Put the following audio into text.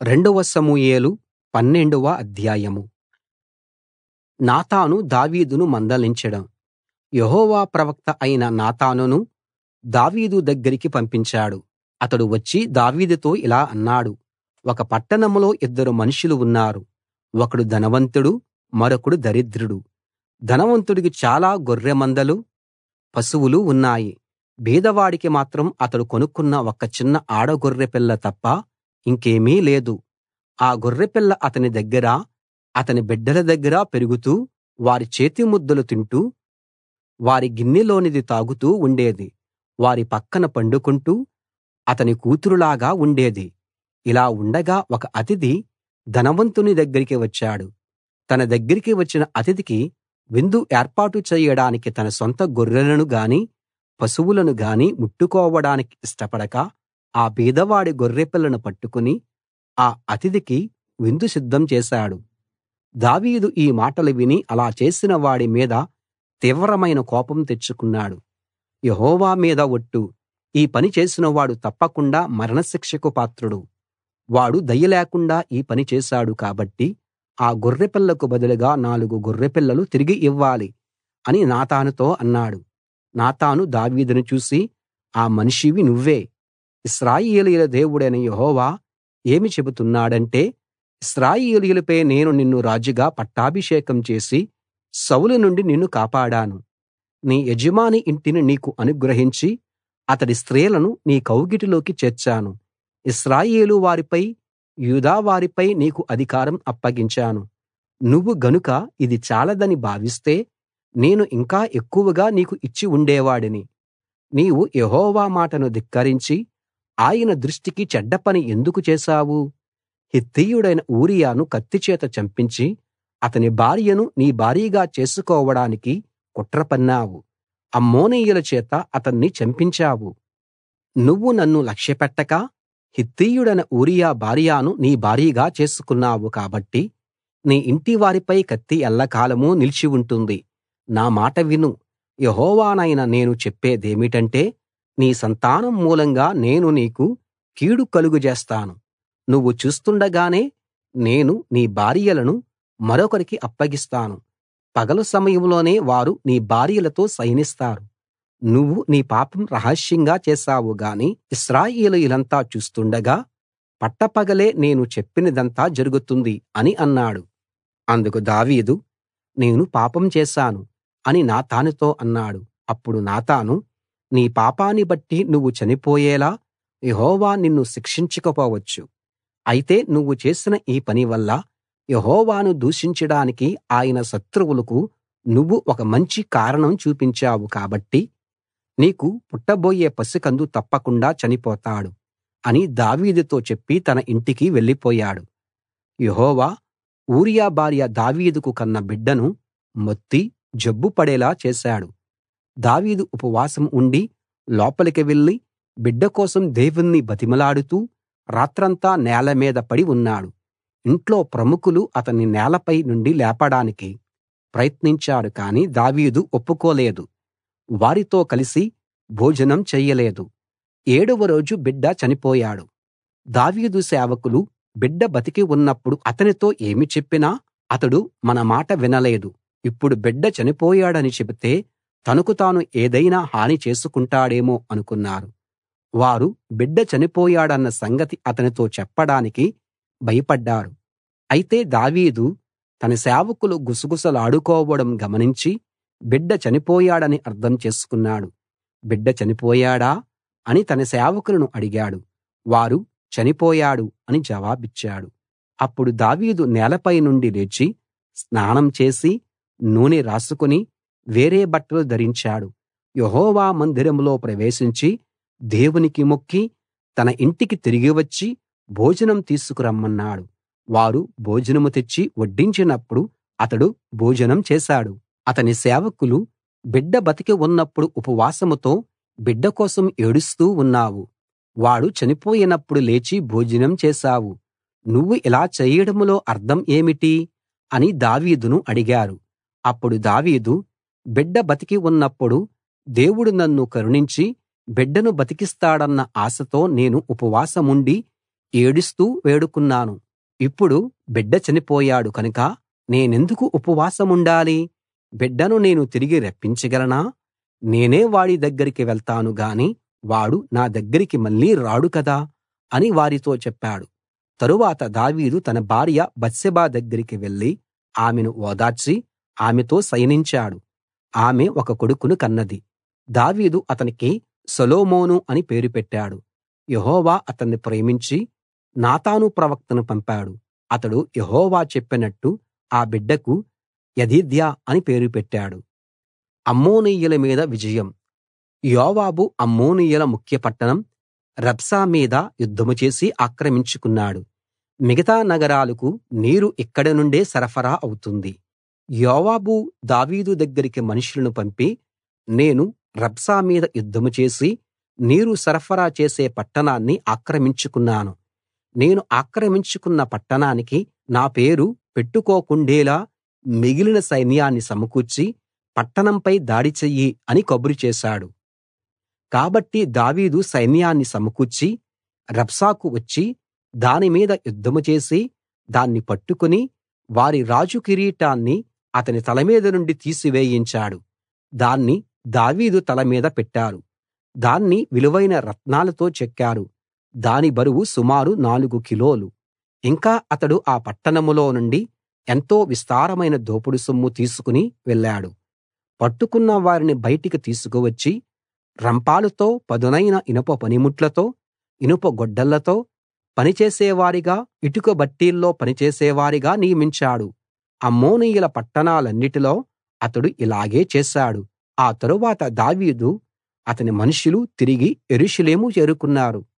రెండవ సమూయేలు పన్నెండవ అధ్యాయం నాతాను దావీదును మందలించడం యెహోవా ప్రవక్త అయిన నాతానును దావీదు దగ్గరికి పంపించాడు అతడు వచ్చి దావీదుతో ఇలా అన్నాడు ఒక పట్టణంలో ఇద్దరు మనుషులు ఉన్నారు ఒకడు ధనవంతుడు మరొకడు దరిద్రుడు ధనవంతుడికి చాలా గొర్రెమందలు పశువులు ఉన్నాయి బీదవాడికి మాత్రం అతడు కొనుక్కున్న ఒక చిన్న ఆడ గొర్రెపిల్ల తప్ప ఇంకేమీ లేదు ఆ గొర్రెపిల్ల అతని దగ్గర అతని బిడ్డల దగ్గర పెరుగుతూ వారి చేతి ముద్దలు తింటూ వారి గిన్నెలోనిది తాగుతూ ఉండేది వారి పక్కన పండుకుంటూ అతని కూతురులాగా ఉండేది ఇలా ఉండగా ఒక అతిథి ధనవంతుని దగ్గరికి వచ్చాడు తన దగ్గరికి వచ్చిన అతిథికి విందు ఏర్పాటు చేయడానికి తన సొంత గొర్రెలను గానీ పశువులను గానీ ముట్టుకోవడానికి ఇష్టపడక ఆ బీదవాడి గొర్రెపిల్లను పట్టుకుని ఆ అతిథికి విందు సిద్ధం చేశాడు దావీదు ఈ మాటలు విని అలా చేసిన వాడి మీద తీవ్రమైన కోపం తెచ్చుకున్నాడు యెహోవా మీద ఒట్టు ఈ పని చేసినవాడు తప్పకుండా మరణశిక్షకు పాత్రుడు వాడు దయ లేకుండా ఈ పని చేశాడు కాబట్టి ఆ గొర్రెపిల్లకు బదులుగా నాలుగు గొర్రెపిల్లలు తిరిగి ఇవ్వాలి అని నాతానుతో అన్నాడు నాతాను దావీదును చూసి ఆ మనిషివి నువ్వే ఇశ్రాయేలీయుల దేవుడైన యెహోవా ఏమి చెబుతున్నాడంటే ఇశ్రాయేలీయులపై నేను నిన్ను రాజుగా పట్టాభిషేకం చేసి సౌలు నుండి నిన్ను కాపాడాను నీ యజమాని ఇంటిని నీకు అనుగ్రహించి అతడి స్త్రీలను నీ కౌగిటిలోకి చేర్చాను ఇశ్రాయేలు వారిపై యూదా వారిపై నీకు అధికారం అప్పగించాను నువ్వు గనుక ఇది చాలదని భావిస్తే నేను ఇంకా ఎక్కువగా నీకు ఇచ్చి ఉండేవాడిని నీవు యెహోవా మాటను ధిక్కరించి ఆయన దృష్టికి చెడ్డ పని ఎందుకు చేశావు హిత్తీయుడైన ఊరియాను కత్తిచేత చంపించి అతని భార్యను నీ భార్యగా చేసుకోవడానికి కుట్ర పన్నావు అమ్మోనీయుల చేత అతన్ని చంపించావు నువ్వు నన్ను లక్ష్యపెట్టక హిత్తీయుడైన ఊరియా భార్యను నీ భార్యగా చేసుకున్నావు కాబట్టి నీ ఇంటి వారిపై కత్తి ఎల్లకాలమూ నిలిచి ఉంటుంది నా మాట విను యెహోవానైన నేను చెప్పేదేమిటంటే నీ సంతానం మూలంగా నేను నీకు కీడు కలుగజేస్తాను నువ్వు చూస్తుండగానే నేను నీ భార్యలను మరొకరికి అప్పగిస్తాను పగలు సమయంలోనే వారు నీ భార్యలతో శయనిస్తారు నువ్వు నీ పాపం రహస్యంగా చేశావు గాని ఇశ్రాయేలీయులంతా చూస్తుండగా పట్టపగలే నేను చెప్పినదంతా జరుగుతుంది అని అన్నాడు అందుకు దావీదు నేను పాపం చేశాను అని నాతానుతో అన్నాడు అప్పుడు నాతాను నీ పాపాన్ని బట్టి నువ్వు చనిపోయేలా యెహోవా నిన్ను శిక్షించకపోవచ్చు అయితే నువ్వు చేసిన ఈ పని వల్ల యెహోవాను దూషించడానికి ఆయన శత్రువులకు నువ్వు ఒక మంచి కారణం చూపించావు కాబట్టి నీకు పుట్టబోయే పసికందు తప్పకుండా చనిపోతాడు అని దావీదుతో చెప్పి తన ఇంటికి వెళ్ళిపోయాడు యెహోవా ఊరియా భార్య దావీదుకు కన్న బిడ్డను మొత్తి జబ్బు పడేలా చేశాడు దావీదు ఉపవాసం ఉండి లోపలికి వెళ్లి బిడ్డ కోసం దేవుణ్ణి బతిమలాడుతూ రాత్రంతా నేల మీద పడి ఉన్నాడు ఇంట్లో ప్రముఖులు అతన్ని నేలపై నుండి లేపడానికి ప్రయత్నించారు కాని దావీదు ఒప్పుకోలేదు వారితో కలిసి భోజనం చెయ్యలేదు ఏడవ రోజు బిడ్డ చనిపోయాడు దావీదు సేవకులు బిడ్డ బతికి ఉన్నప్పుడు అతనితో ఏమి చెప్పినా అతడు మన మాట వినలేదు ఇప్పుడు బిడ్డ చనిపోయాడని చెబితే తనకు తాను ఏదైనా హాని చేసుకుంటాడేమో అనుకున్నారు వారు బిడ్డ చనిపోయాడన్న సంగతి అతనితో చెప్పడానికి భయపడ్డారు అయితే దావీదు తన సేవకులు గుసగుసలాడుకోవడం గమనించి బిడ్డ చనిపోయాడని అర్థం చేసుకున్నాడు బిడ్డ చనిపోయాడా అని తన సేవకులను అడిగాడు వారు చనిపోయాడు అని జవాబిచ్చాడు అప్పుడు దావీదు నేలపై నుండి లేచి స్నానం చేసి నూనె రాసుకుని వేరే బట్టలు ధరించాడు యెహోవా మందిరంలో ప్రవేశించి దేవునికి మొక్కి తన ఇంటికి తిరిగి వచ్చి భోజనం తీసుకురమ్మన్నాడు వారు భోజనం తెచ్చి వడ్డించినప్పుడు అతడు భోజనం చేశాడు అతని సేవకులు బిడ్డ బతికి ఉన్నప్పుడు ఉపవాసంతో బిడ్డ కోసం ఏడుస్తూ ఉన్నావు వాడు చనిపోయినప్పుడు లేచి భోజనం చేశావు నువ్వు ఇలా చేయడంలో అర్థం ఏమిటి అని దావీదును అడిగారు అప్పుడు దావీదు బిడ్డ బతికి ఉన్నప్పుడు దేవుడు నన్ను కరుణించి బిడ్డను బతికిస్తాడన్న ఆశతో నేను ఉపవాసముండి ఏడుస్తూ వేడుకున్నాను ఇప్పుడు బిడ్డ చనిపోయాడు కనుక నేనెందుకు ఉపవాసముండాలి బిడ్డను నేను తిరిగి రప్పించగలనా నేనే వాడి దగ్గరికి వెళ్తాను గాని వాడు నా దగ్గరికి మళ్ళీ రాడు కదా అని వారితో చెప్పాడు తరువాత దావీదు తన భార్య బత్షెబ దగ్గరికి వెళ్లి ఆమెను ఓదార్చి ఆమెతో శయనించాడు ఆమె ఒక కొడుకును కన్నది దావీదు అతనికి సొలొమోను అని పేరు పెట్టాడు యెహోవా అతన్ని ప్రేమించి నాతాను ప్రవక్తను పంపాడు అతడు యెహోవా చెప్పినట్టు ఆ బిడ్డకు యెదిద్యా అని పేరు పెట్టాడు అమ్మోనీయుల మీద విజయం యోవాబు అమ్మోనీయుల ముఖ్య పట్టణం రబ్షా మీద యుద్ధం చేసి ఆక్రమించుకున్నాడు మిగతా నగరాలకు నీరు ఇక్కడి నుండే సరఫరా అవుతుంది యోవాబు దావీదు దగ్గరికి మనుషులను పంపి నేను రబ్షా మీద యుద్ధం చేసి నీరు సరఫరా చేసే పట్టణాన్ని ఆక్రమించుకున్నాను నేను ఆక్రమించుకున్న పట్టణానికి నా పేరు పెట్టుకోకుండేలా మిగిలిన సైన్యాన్ని సమకూర్చి పట్టణంపై దాడి చెయ్యి అని కబురు చేశాడు కాబట్టి దావీదు సైన్యాన్ని సమకూర్చి రబ్షాకు వచ్చి దాని మీద యుద్ధం చేసి దాన్ని పట్టుకుని వారి రాజు కిరీటాన్ని అతని తల మీద నుండి తీసివేయించాడు దాన్ని దావీదు తల మీద పెట్టారు దాన్ని విలువైన రత్నాలతో చెక్కారు దాని బరువు సుమారు నాలుగు కిలోలు ఇంకా అతడు ఆ పట్టణంలో నుండి ఎంతో విస్తారమైన దోపుడు సొమ్ము తీసుకుని వెళ్ళాడు పట్టుకున్న వారిని బయటికి తీసుకువచ్చి రంపాలతో పదునైన ఇనుప పనిముట్లతో ఇనుప గొడ్డళ్లతో పనిచేసేవారిగా ఇటుక బట్టీల్లో పనిచేసేవారిగా నియమించాడు అమ్మోనీయుల పట్టణాలన్నిటిలో అతడు ఇలాగే చేశాడు ఆ తరువాత దావీదు అతని మనుషులు తిరిగి యెరూషలేము చేరుకున్నారు